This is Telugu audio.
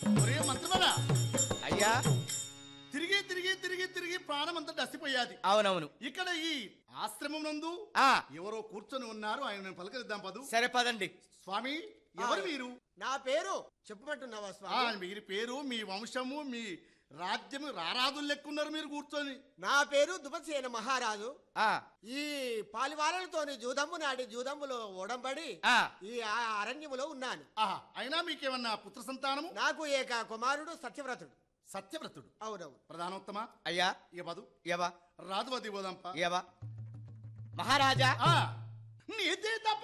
ఒరే మంత్రులరా అయ్యా తిరిగి తిరిగి తిరిగి తిరిగి ప్రాణం అంతా డసిపోయాది అవునవును ఇక్కడ ఈ ఆశ్రమం నందు ఆ ఎవరో కూర్చొని ఉన్నారు ఆయన నేను పలకరిద్దాం పదు సరే పదండి స్వామి ఎవరు మీరు నా పేరు చెప్పమంటున్నావా ఆ, స్వామి మీరు పేరు మీ వంశము మీ రాజ్యము రారాజులు లెక్కున్నారు మీరు కూర్చొని నా పేరు దుపసేన మహారాజు ఆ ఈ పాలివారలతోని జూదమ్ము నాటి జూదమ్ములో ఓడంబడి ఆ ఈ ఆ అరణ్యములో ఉన్నాను ఆహా అయినా మీకేమన్నా పుత్ర సంతానము నాకు ఏక కుమారుడు సత్యవ్రతుడు సత్యవ్రతుడు అవునవును ప్రధానోత్తమ అయ్యా ఇక పదు ఎవ రాజువది పోదాంప ఎవ మహారాజా ఆ, నీదే తప్ప